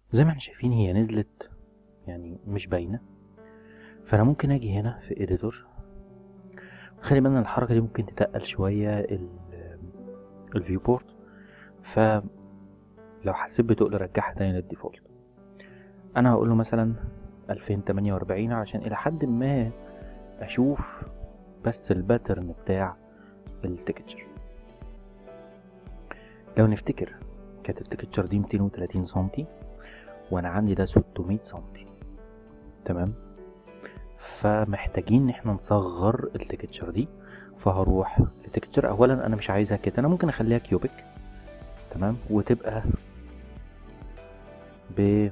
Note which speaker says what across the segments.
Speaker 1: زي ما احنا شايفين هي نزلت يعني مش باينة فانا ممكن اجي هنا في اديتور خلي بالنا الحركة دي ممكن تتقل شوية الفيو بورت فلو حسيت بتقل رجعها تاني للديفولت انا هقول له مثلا 2048 علشان الى حد ما اشوف بس الباترن بتاع التكتشر لو نفتكر كانت التكتشر دي 230 سنتي وانا عندي ده 600 سنتي تمام فمحتاجين ان احنا نصغر التكتشر دي فهروح لتكتشر اولا انا مش عايزها كده انا ممكن اخليها كيوبيك تمام وتبقى ب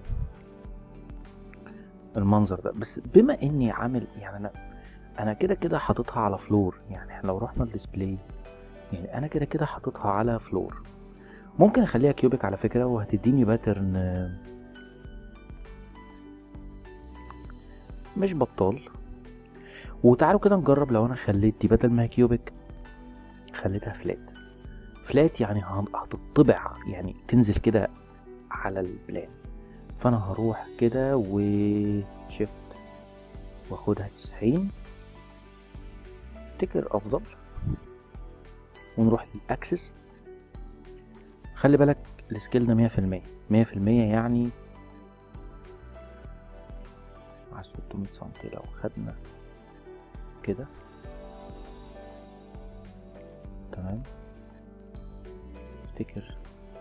Speaker 1: المنظر ده بس بما اني عامل يعني انا انا كده كده حاططها على فلور يعني احنا لو رحنا الديسبلاي يعني انا كده كده حاططها على فلور ممكن اخليها كيوبيك على فكره وهتديني باترن مش بطال وتعالوا كده نجرب لو انا خليت دي بدل ما هي كيوبيك خليتها فلات فلات يعني هتطبع يعني تنزل كده على البلان فانا هروح كده و شيفت واخدها تسعين افتكر افضل ونروح للاكسس خلي بالك السكيل ده مية في المية مية في المية يعني على ستمية سنتي لو خدنا كده تمام افتكر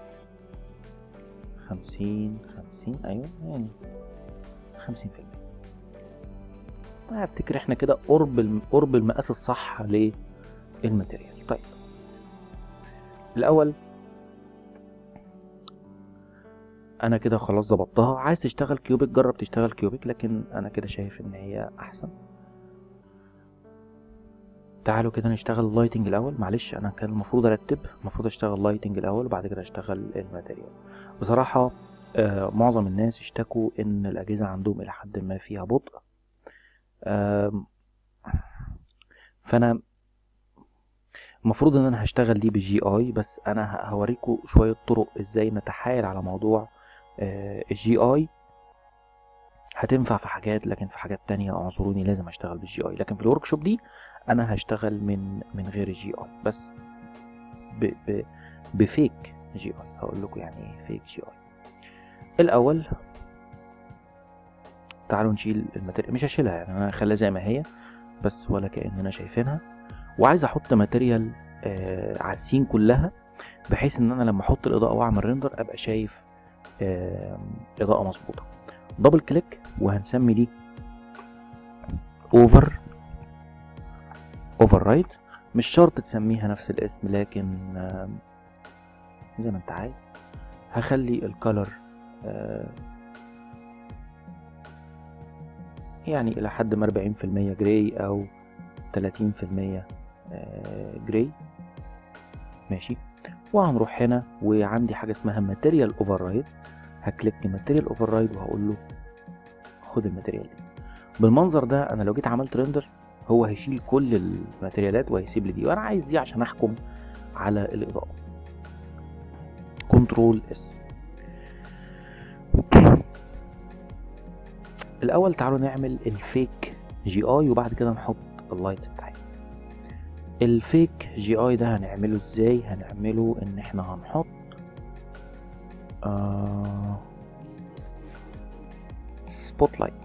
Speaker 1: خمسين خمسين ايوه يعني خمسين في المية افتكر احنا كده قرب قرب المقاس الصح للماتيريال طيب الاول انا كده خلاص ظبطتها عايز تشتغل كيوبيك جرب تشتغل كيوبيك لكن انا كده شايف ان هي احسن تعالوا كده نشتغل اللايتنج الاول معلش انا كان المفروض ارتب المفروض اشتغل لايتنج الاول وبعد كده اشتغل الماتيريال بصراحة آه معظم الناس اشتكوا ان الاجهزة عندهم الى حد ما فيها بطء آه فانا المفروض ان انا هشتغل دي بالجي اي بس انا هوريكم شوية طرق ازاي نتحايل على موضوع آه الجي اي هتنفع في حاجات لكن في حاجات تانية اعذروني لازم اشتغل بالجي اي لكن في الورك شوب دي انا هشتغل من من غير الجي اي بس ب ب بفيك جي اي هقول لكم يعني ايه فيك جي اي الاول تعالوا نشيل الماتيريال مش هشيلها يعني انا هخليها زي ما هي بس ولا كاننا شايفينها وعايز احط ماتيريال آه على السين كلها بحيث ان انا لما احط الاضاءه واعمل ريندر ابقى شايف آه اضاءه مظبوطه دبل كليك وهنسمي دي اوفر اوفر رايت مش شرط تسميها نفس الاسم لكن آه زي ما انت عايز هخلي الكالر آه يعني الى حد ما اربعين في المية جراي او تلاتين في المية جراي ماشي وهنروح هنا وعندي حاجة اسمها ماتيريال اوفر رايد هكليك ماتيريال اوفر رايد وهقول له خد الماتيريال دي بالمنظر ده انا لو جيت عملت ريندر هو هيشيل كل الماتيريالات وهيسيب لي دي وانا عايز دي عشان احكم على الاضاءة كنترول اس الاول تعالوا نعمل الفيك جي اي وبعد كده نحط اللايتس بتاعتنا الفيك جي اي ده هنعمله ازاي هنعمله ان احنا هنحط آه سبوت لايت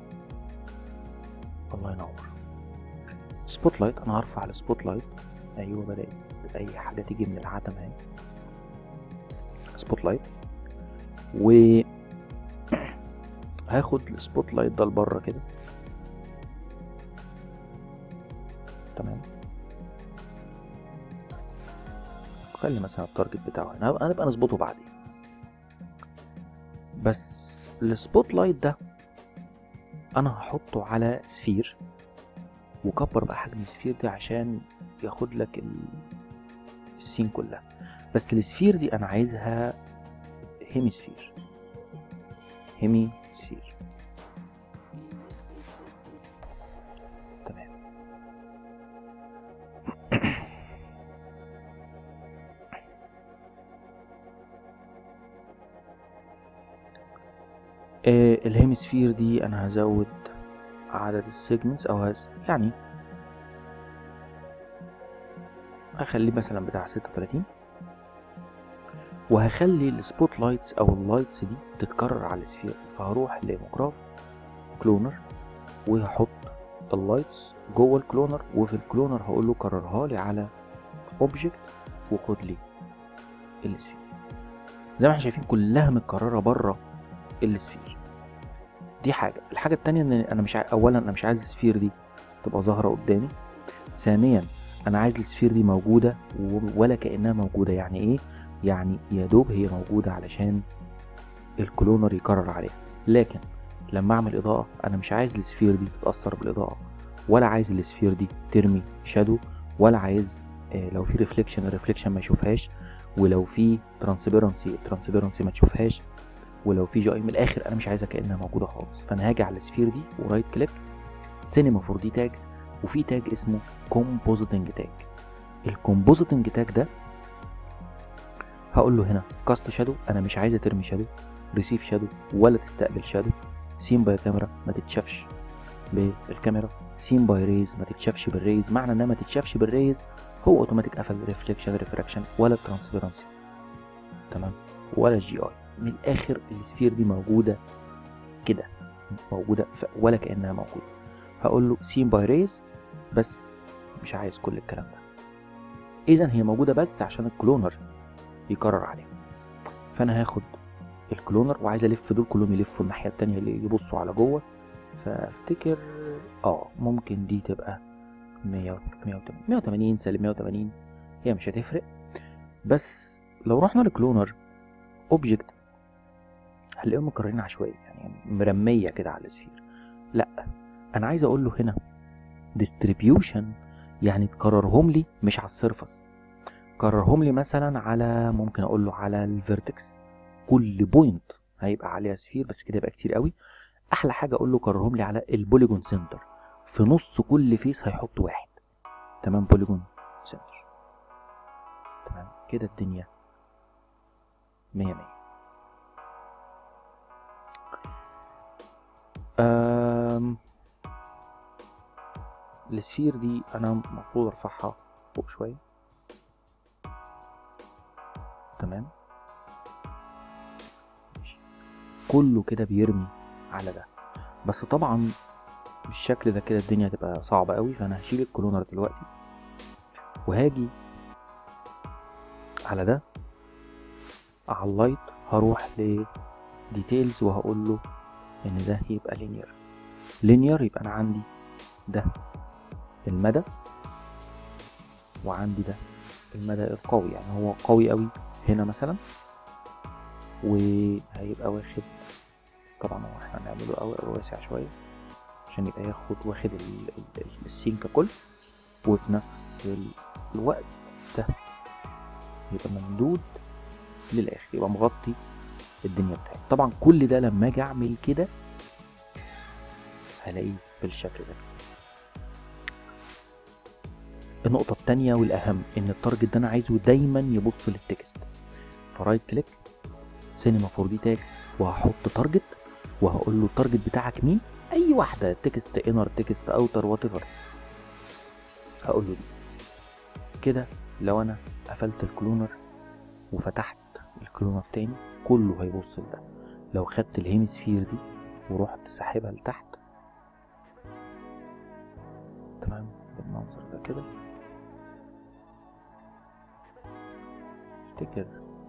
Speaker 1: الله ينور سبوت لايت انا هرفع السبوت لايت ايوه بدات اي حاجه تيجي من العدم اهي سبوت لايت و هاخد السبوت لايت ده لبره كده تمام خلي مثلا التارجت بتاعه هنا هنبقى نظبطه بعدين بس السبوت لايت ده انا هحطه على سفير وكبر بقى حجم السفير دي عشان ياخد لك السين كلها بس السفير دي انا عايزها هيمي سفير هيمي سفير تمام آه الهيمسفير دي انا هزود عدد السيجمنتس او هز يعني هخليه مثلا بتاع ستة وتلاتين وهخلي السبوت لايتس او اللايتس دي تتكرر على السفير فهروح لمجراف كلونر وهحط اللايتس جوه الكلونر وفي الكلونر هقول له كررها لي على اوبجكت وخد لي السفير زي ما احنا شايفين كلها متكرره بره السفير دي حاجه الحاجه التانية ان انا مش ع... اولا انا مش عايز السفير دي تبقى ظاهره قدامي ثانيا انا عايز السفير دي موجوده و... ولا كانها موجوده يعني ايه يعني يا دوب هي موجوده علشان الكلونر يكرر عليها لكن لما اعمل اضاءه انا مش عايز السفير دي تتاثر بالاضاءه ولا عايز السفير دي ترمي شادو ولا عايز آه لو في ريفليكشن الريفليكشن ما يشوفهاش ولو في ترانسبيرنسي الترانسبيرنسي ما تشوفهاش ولو في جي اي من الاخر انا مش عايزها كانها موجوده خالص فانا هاجي على السفير دي ورايت كليك سينما فور دي تاجز وفي تاج اسمه كومبوزيتنج تاج الكومبوزيتنج تاج ده هقول له هنا كاست شادو انا مش عايزه ترمي شادو ريسيف شادو ولا تستقبل شادو سين باي كاميرا ما تتشافش بالكاميرا سين باي ريز ما تتشافش بالريز معنى انها ما تتشافش بالريز هو اوتوماتيك قفل ريفليكشن ريفراكشن ولا ترانسبيرنسي تمام ولا الجي اي من الاخر السفير دي موجوده كده موجوده ولا كانها موجوده هقول له سين باي ريز بس مش عايز كل الكلام ده اذا هي موجوده بس عشان الكلونر يكرر عليها فانا هاخد الكلونر وعايز الف دول كلهم يلفوا الناحيه التانية اللي يبصوا على جوه فافتكر اه ممكن دي تبقى 100 180 سالب 180 هي مش هتفرق بس لو رحنا لكلونر اوبجكت هنلاقيهم مكررين عشوائي يعني مرميه كده على السفير لا انا عايز اقول له هنا distribution يعني تكررهم لي مش على السيرفس كررهم لي مثلا على ممكن اقول له على الفيرتكس كل بوينت هيبقى عليها سفير بس كده يبقى كتير قوي احلى حاجه اقول له كررهم لي على البوليجون سنتر في نص كل فيس هيحط واحد تمام بوليجون سنتر تمام كده الدنيا مية مية أم... السفير دي انا المفروض ارفعها فوق شويه تمام كله كده بيرمي على ده بس طبعا بالشكل ده كده الدنيا هتبقى صعبة قوي فانا هشيل الكلونر دلوقتي وهاجي على ده على اللايت هروح لديتيلز وهقول له ان ده يبقى لينير لينير يبقى انا عندي ده المدى وعندي ده المدى القوي يعني هو قوي قوي هنا مثلا وهيبقى واخد طبعا هو احنا هنعمله قوي قوي واسع شويه عشان يبقى ياخد واخد السين ككل وفي نفس الوقت ده يبقى ممدود للاخر يبقى مغطي الدنيا بتاعتي طبعا كل ده لما اجي اعمل كده هلاقيه بالشكل ده النقطة التانية والأهم إن التارجت ده أنا عايزه دايما يبص للتكست فرايت كليك سينما فور دي تاج وهحط تارجت وهقول له التارجت بتاعك مين أي واحدة تكست انر تكست اوتر وات ايفر هقول له دي كده لو أنا قفلت الكلونر وفتحت الكلونر تاني كله هيبص لده لو خدت الهيمسفير دي ورحت ساحبها لتحت تمام بالمنظر ده كده افتكر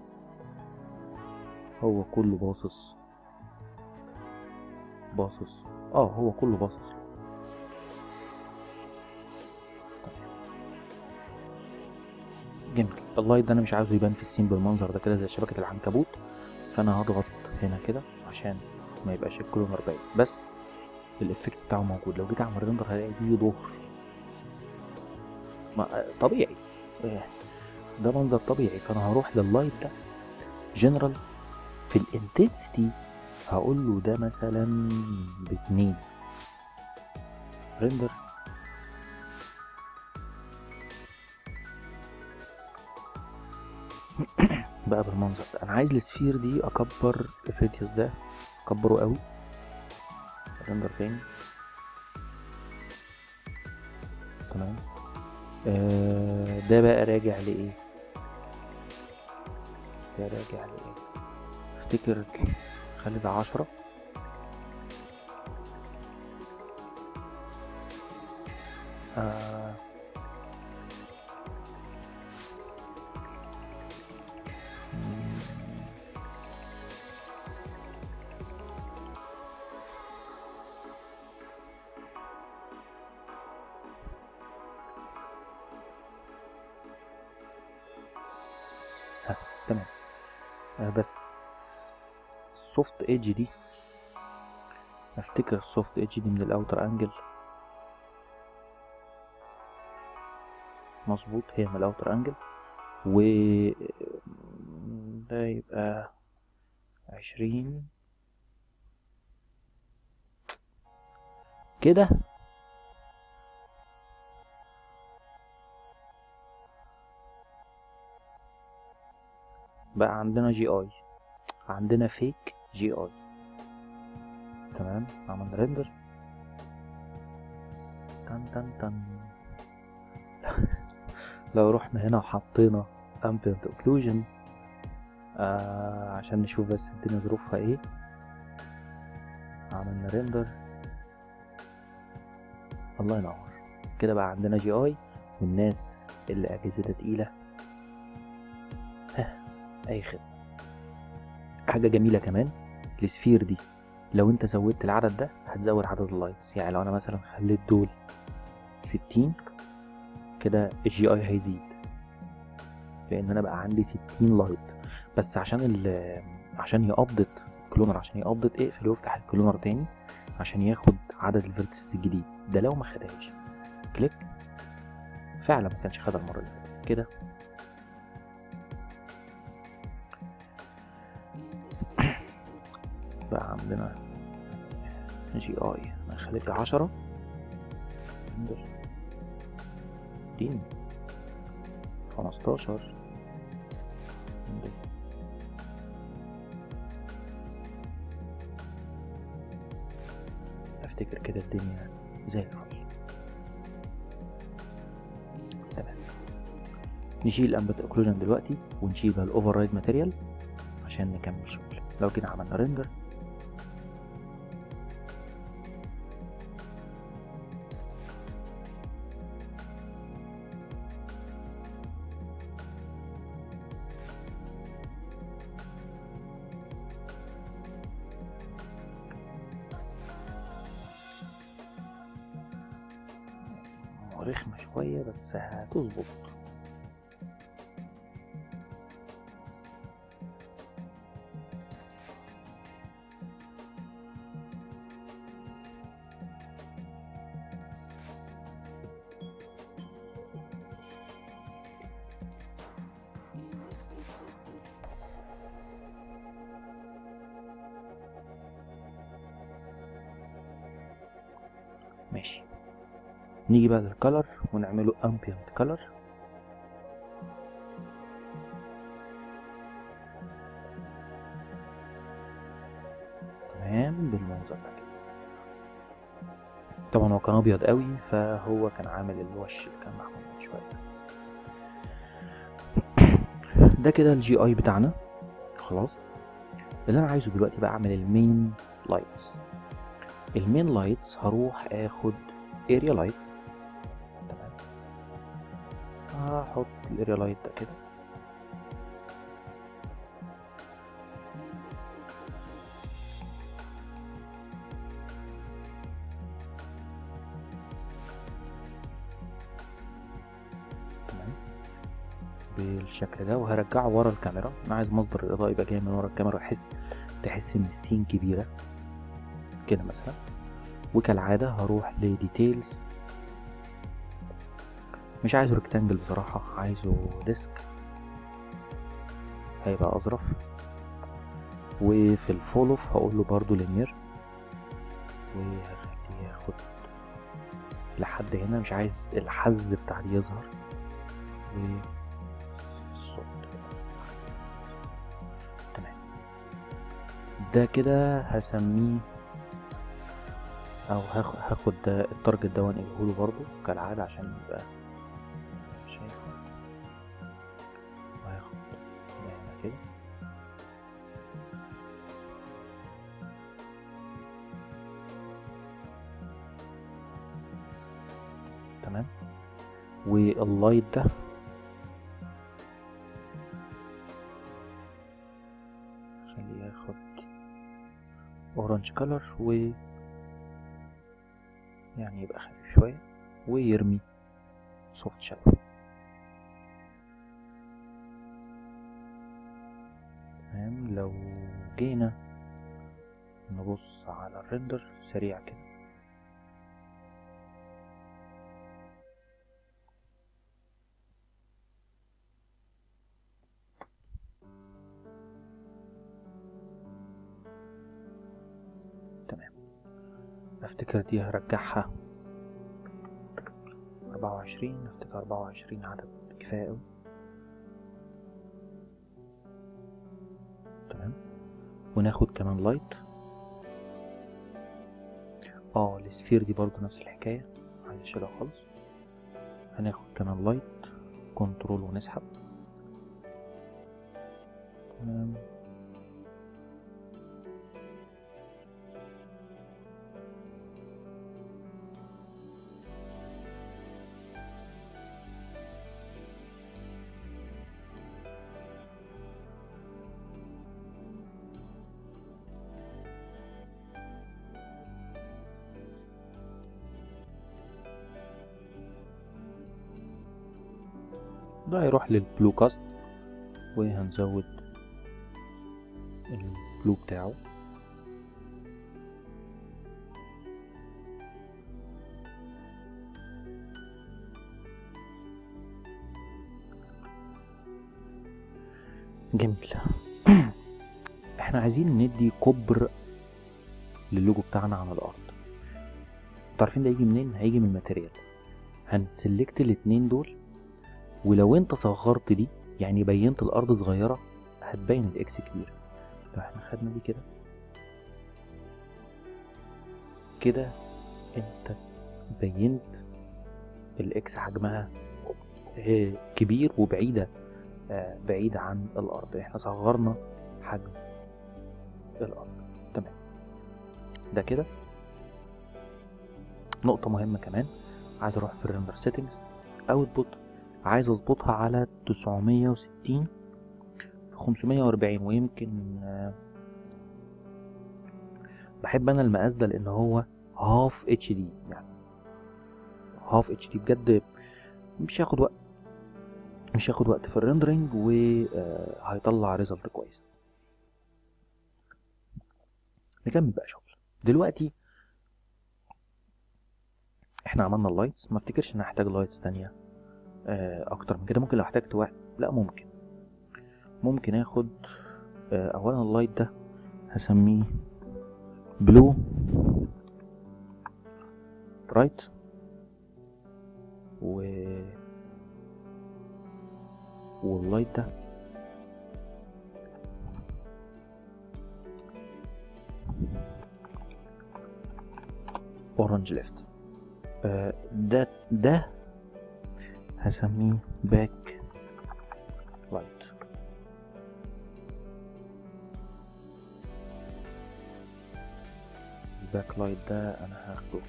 Speaker 1: هو كله باصص باصص اه هو كله باصص جميل اللايت ده انا مش عايزه يبان في السين بالمنظر ده كده زي شبكة العنكبوت فانا هضغط هنا كده عشان ما يبقاش الكلونر باين بس الافكت بتاعه موجود لو جيت اعمل ريندر هلاقي دي ظهر ما طبيعي ده منظر طبيعي فانا هروح لللايت ده جنرال في الانتنسيتي هقول له ده مثلا باتنين ريندر بقى بالمنظر ده انا عايز السفير دي اكبر الراديوس ده هكبره قوي ريندر تاني تمام آه ده بقى راجع لايه ده راجع لايه افتكر خلي ده عشرة آه ها تمام آه بس السوفت ايدج دي افتكر السوفت ايدج دي من الاوتر انجل مظبوط هي من الاوتر انجل و ده يبقى عشرين كده بقى عندنا جي اي عندنا فيك جي اي تمام عملنا ريندر تن تن تن لو رحنا هنا وحطينا ambient occlusion آه عشان نشوف بس الدنيا ظروفها ايه عملنا ريندر الله ينور كده بقى عندنا جي اي والناس اللي اجهزتها تقيله ها اي خدمه حاجه جميله كمان السفير دي لو انت زودت العدد ده هتزود عدد اللايتس يعني لو انا مثلا خليت دول ستين كده الجي اي هيزيد لان انا بقى عندي ستين لايت بس عشان ال عشان يابدت الكلونر عشان يابدت اقفل وافتح الكلونر تاني عشان ياخد عدد الفيرتسز الجديد ده لو ما خدهاش كليك فعلا ما كانش خدها المره اللي فاتت كده بقى عندنا جي اي انا خليت عشرة ستين خمستاشر افتكر كده الدنيا زي الفل تمام نشيل امبت اوكلوجن دلوقتي ونشيل الاوفر رايد ماتيريال عشان نكمل شغل لو كده عملنا ريندر رخمة شوية بس هتظبط ماشي نيجي بقى للكلر ونعمله ambient color تمام بالمنظر ده كده طبعا هو كان ابيض قوي فهو كان عامل الوش اللي كان معمول من شويه ده كده الجي اي بتاعنا خلاص اللي انا عايزه دلوقتي بقى اعمل المين لايتس المين لايتس هروح اخد اريا لايت تمام هحط الاريا لايت ده كده تمام بالشكل ده وهرجعه ورا الكاميرا انا عايز مصدر الاضاءه يبقى جاي من ورا الكاميرا احس تحس ان السين كبيره كده مثلا وكالعادة هروح لديتيلز مش عايزه ريكتانجل بصراحة عايزه ديسك هيبقى أظرف وفي الفولوف هقول له برضو لينير وهخليه ياخد لحد هنا مش عايز الحز بتاع دي يظهر و الصوت تمام ده كده هسميه او هاخ- هاخد ده التارجت ده وانقله له برضه كالعادة عشان يبقى شايفه وهاخد ده هنا كده تمام واللايت ده خليه ياخد اورنج كلر و يعني يبقى خفيف شوية ويرمي سوفت شادو تمام لو جينا نبص على الريندر سريع كده تمام افتكر دي هرجعها أربعة وعشرين افتكر أربعة وعشرين عدد كفاية أوي تمام وناخد كمان لايت اه السفير دي برضو نفس الحكاية عايز اشيلها خالص هناخد كمان لايت كنترول ونسحب تمام ده هيروح للبلو كاست وهنزود البلو بتاعه جميل احنا عايزين ندي كبر للوجو بتاعنا على الارض انتوا عارفين ده يجي منين هيجي من الماتيريال هنسلكت الاتنين دول ولو انت صغرت دي يعني بينت الارض صغيره هتبين الاكس كبير لو احنا خدنا دي كده كده انت بينت الاكس حجمها آه، كبير وبعيده آه، بعيده عن الارض احنا صغرنا حجم الارض تمام ده كده نقطه مهمه كمان عايز اروح في الريندر سيتنجز اوتبوت عايز اظبطها على 960 في 540 ويمكن آه، بحب انا المقاس ده لان هو هاف اتش دي يعني هاف اتش دي بجد مش هياخد وقت مش هياخد وقت في الريندرنج وهيطلع ريزلت كويس نكمل بقى شغل دلوقتي احنا عملنا اللايتس ما افتكرش ان هحتاج لايتس تانية آه، اكتر من كده ممكن لو احتاجت واحد لا ممكن ممكن اخد آه، اولا اللايت ده هسميه بلو برايت و واللايت ده اورنج ليفت آه، ده ده هسميه باك لايت الباك لايت ده انا هاخده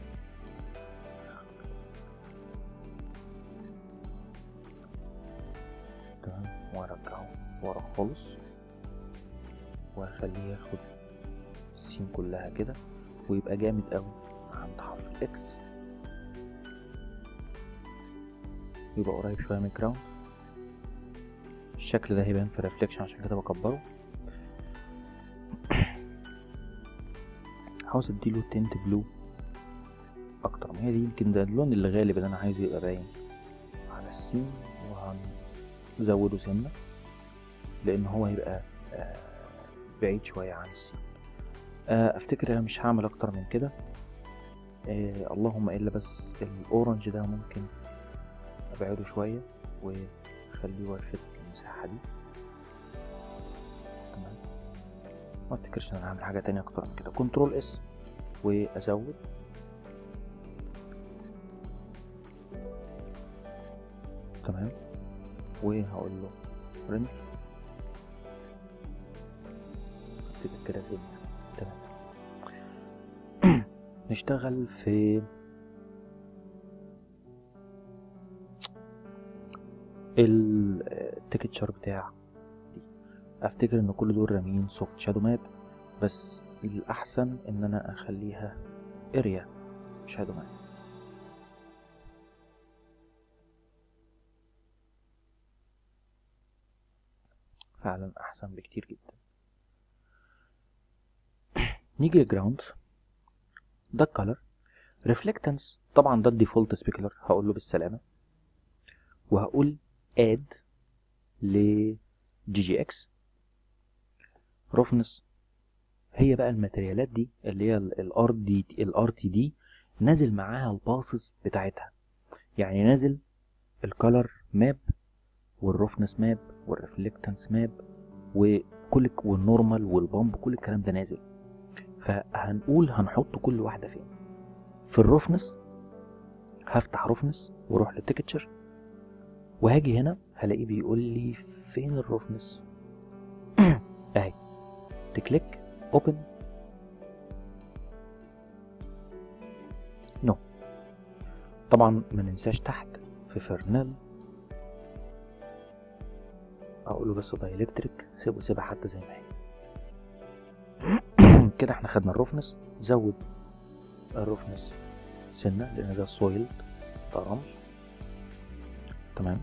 Speaker 1: تمام وارجعه ورا خالص واخليه ياخد السين كلها كده ويبقى جامد قوي عند حرف الاكس يبقى قريب شويه من الجراوند الشكل ده هيبان في الريفليكشن عشان كده بكبره عاوز اديله تنت بلو اكتر ما هي دي يمكن ده اللون اللي غالب اللي انا عايزه يبقى باين على السين وهنزوده سنه لان هو هيبقى آه، بعيد شويه عن السين آه، افتكر انا مش هعمل اكتر من كده آه، اللهم الا بس الاورنج ده ممكن ابعده شويه واخليه واخد المساحه دي تمام ما افتكرش ان انا هعمل حاجه تانية اكتر من كده كنترول اس وازود تمام وهقول له رندر كده كده زي تمام نشتغل في التكتشر بتاع دي افتكر ان كل دول رامين سوفت شادو ماب بس الاحسن ان انا اخليها اريا شادو ماب فعلا احسن بكتير جدا نيجي للجراوند ده الكالر ريفلكتنس طبعا ده الديفولت سبيكلر هقول له بالسلامه وهقول اد ل جي جي اكس روفنس هي بقى الماتريالات دي اللي هي الار دي الار تي دي نازل معاها الباسز بتاعتها يعني نازل الكالر ماب والروفنس ماب والريفلكتنس ماب وكل والنورمال والبامب كل الكلام ده نازل فهنقول هنحط كل واحده فين في الروفنس هفتح روفنس واروح للتكتشر وهاجي هنا هلاقيه بيقول لي فين الروفنس اهي تكليك اوبن نو طبعا ما ننساش تحت في فرنال اقول له بس دايلكتريك سيبه سيبها حتى زي ما هي كده احنا خدنا الروفنس زود الروفنس سنة لان ده سويل ده رمل تمام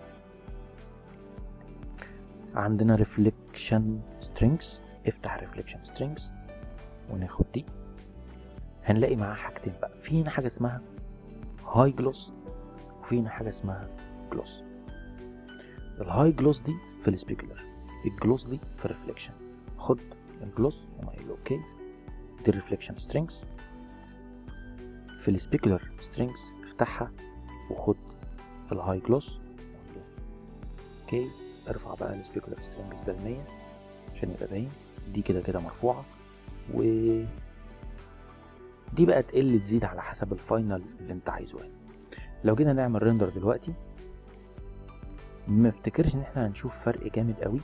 Speaker 1: عندنا ريفليكشن سترينجز افتح ريفليكشن سترينجز وناخد دي هنلاقي معاها حاجتين بقى في هنا حاجه اسمها هاي جلوس وفي هنا حاجه اسمها جلوس الهاي جلوس دي في السبيكولر الجلوس دي في الريفليكشن خد الجلوس وقايل اوكي دي الريفليكشن سترينجز في السبيكولر سترينجز افتحها وخد الهاي جلوس اوكي ارفع بقى السبيكولر سترينجز ده 100 عشان يبقى باين دي كده كده مرفوعه و دي بقى تقل تزيد على حسب الفاينل اللي انت عايزه يعني لو جينا نعمل ريندر دلوقتي ما افتكرش ان احنا هنشوف فرق جامد قوي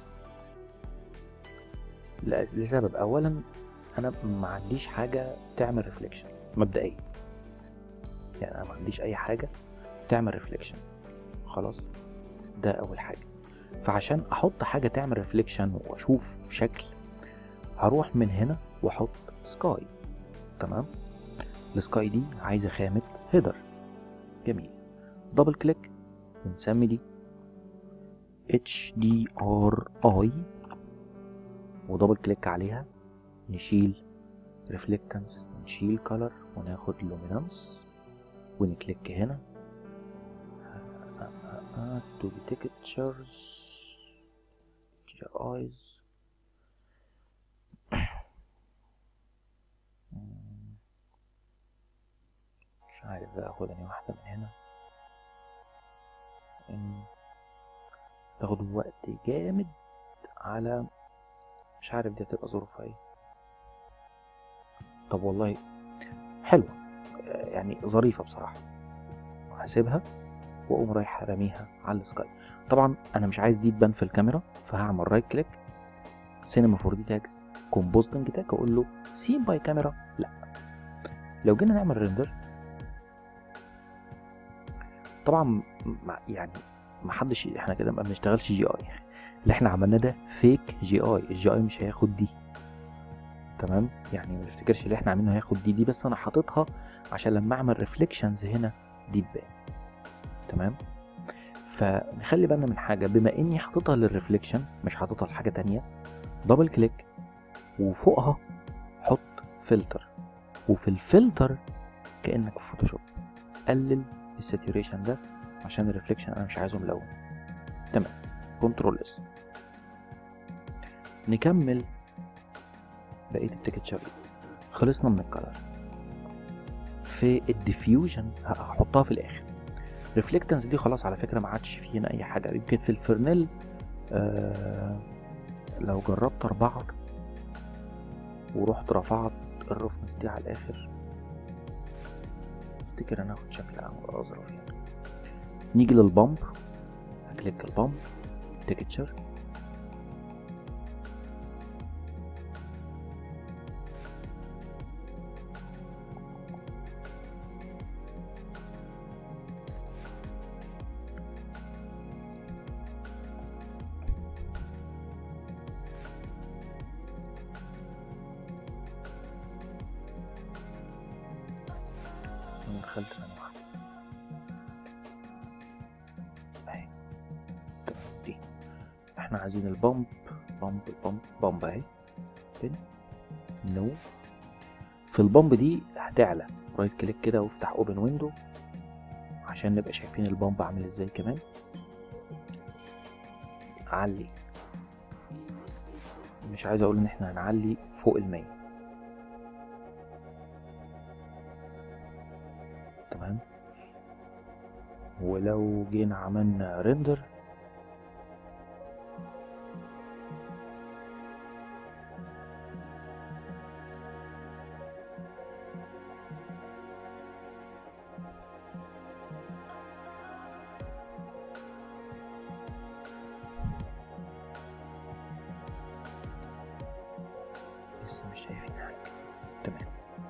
Speaker 1: لسبب اولا انا ما عنديش حاجه تعمل ريفليكشن مبدئيا يعني انا ما عنديش اي حاجه تعمل ريفليكشن خلاص ده اول حاجه فعشان احط حاجه تعمل ريفليكشن واشوف شكل هروح من هنا واحط سكاي تمام السكاي دي عايزه خامه هيدر جميل دبل كليك ونسمي دي اتش دي ار اي ودبل كليك عليها نشيل ريفلكتنس ونشيل كولر وناخد لومينانس ونكليك هنا to the pictures your eyes مش عارف بقى اخد اني واحدة من هنا تاخد وقت جامد على مش عارف دي هتبقى ظروفها ايه طب والله حلوة يعني ظريفة بصراحة هسيبها واقوم رايح راميها على السكاي طبعا انا مش عايز دي تبان في الكاميرا فهعمل رايت كليك سينما 4 دي تاجز كومبوزنج تاج اقول له سين باي كاميرا لا لو جينا نعمل ريندر طبعا يعني ما حدش احنا كده ما بنشتغلش جي اي اللي احنا عملناه ده فيك جي اي الجي اي مش هياخد دي تمام يعني ما تفتكرش اللي احنا عاملينه هياخد دي دي بس انا حاططها عشان لما اعمل ريفليكشنز هنا دي تبان تمام فنخلي بالنا من حاجه بما اني حاططها للريفليكشن مش حاططها لحاجه تانية دبل كليك وفوقها حط فلتر وفي الفلتر كانك في فوتوشوب قلل الساتوريشن ده عشان الريفليكشن انا مش عايزه ملون تمام كنترول اس نكمل بقيه التكتشر خلصنا من الكلر في الديفيوجن هحطها في الاخر ريفلكتنس دي خلاص على فكره ما عادش فيه هنا اي حاجه يمكن في الفرنيل آه لو جربت اربعه ورحت رفعت الرفنس دي على الاخر افتكر انا هاخد شكل اظرف يعني نيجي للبامب هكليك البامب تكتشر أنا دخلت ثانية واحدة اهي تمام دي احنا عايزين البامب بامب بامب بامب اهي فين نو في البامب دي هتعلى رايت كليك كده وافتح اوبن ويندو عشان نبقى شايفين البامب عامل ازاي كمان علي مش عايز اقول ان احنا هنعلي فوق المية تمام ولو جينا عملنا ريندر لسه مش شايفين حاجة تمام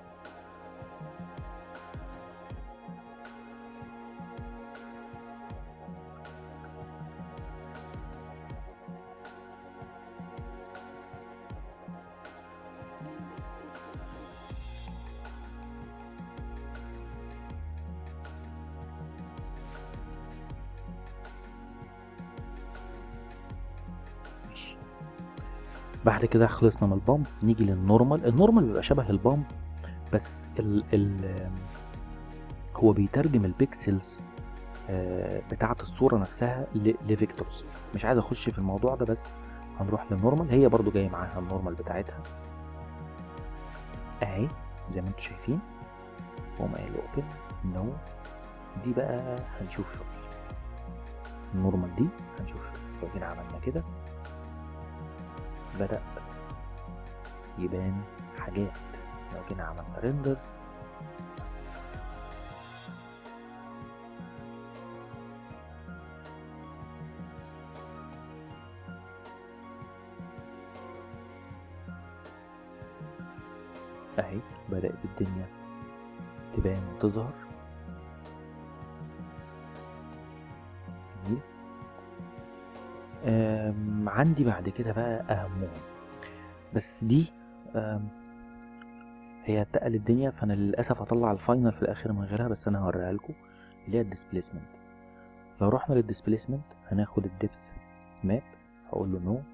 Speaker 1: ماشي بعد كده خلصنا من البامب نيجي للنورمال النورمال بيبقى شبه البامب بس ال ال هو بيترجم البيكسلز آه، بتاعة الصورة نفسها ل- لفيكتورز مش عايز اخش في الموضوع ده بس هنروح للنورمال هي برضو جاي معاها النورمال بتاعتها اهي زي ما انتم شايفين واقوم قايل اوبن نو دي بقى هنشوف شغل النورمال دي هنشوف شغل لو جينا عملنا كده بدأ يبان حاجات لو جينا عملنا ريندر اهي بدأت الدنيا تبان وتظهر جميل أم، عندي بعد كده بقى أهمهم بس دي أم، هي هتقل الدنيا فأنا للأسف هطلع الفاينل في الآخر من غيرها بس أنا هوريها لكم اللي هي الديسبليسمنت لو رحنا للديسبليسمنت هناخد الدبث ماب هقول له نو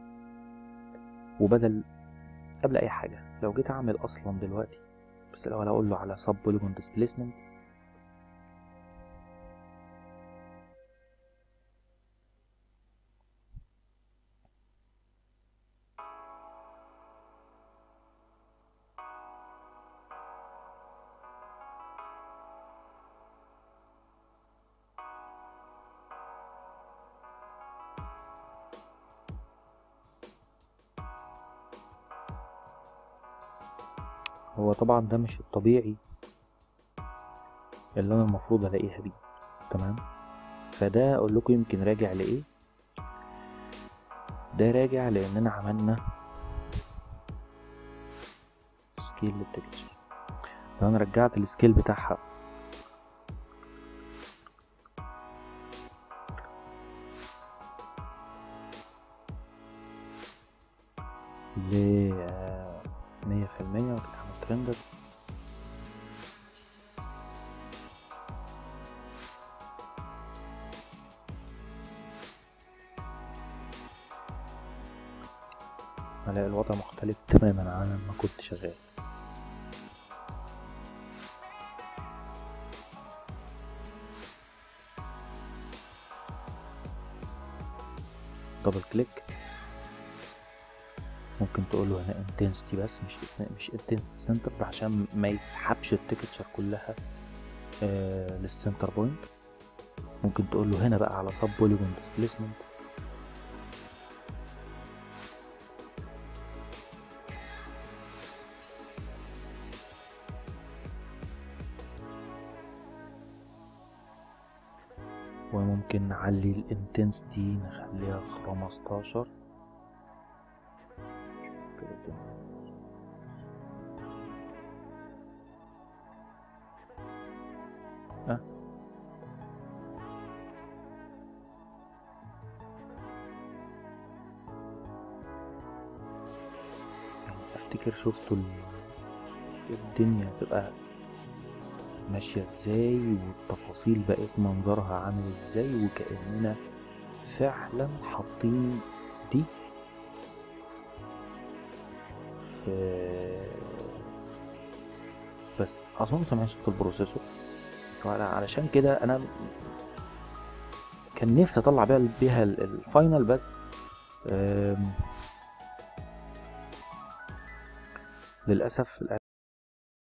Speaker 1: وبدل قبل أي حاجة لو جيت أعمل أصلا دلوقتي بس الأول هقول له على sub polygon displacement هو طبعا ده مش الطبيعي اللي انا المفروض الاقيها بيه تمام فده اقول لكم يمكن راجع لايه ده راجع لاننا عملنا سكيل للتكتشر لو انا رجعت السكيل بتاعها ل مية في المية وكده عملت ريندر هلاقي الوضع مختلف تماما عن ما كنت شغال دبل كليك ممكن تقول له هنا intensity بس مش مش intensity center عشان ما يسحبش التكتشر كلها آه للسنتر بوينت ممكن تقول له هنا بقى على sub polygon displacement وممكن نعلي الانتنسيتي نخليها خمستاشر أه. يعني افتكر شفتوا ال- الدنيا تبقى ماشية ازاي والتفاصيل بقت منظرها عامل ازاي وكأننا فعلا حاطين دي في بس اظن سامعين صوت البروسيسور فأنا علشان كده انا كان نفسي اطلع بيها بيها ال- الفاينل بس أم، للاسف الإعداد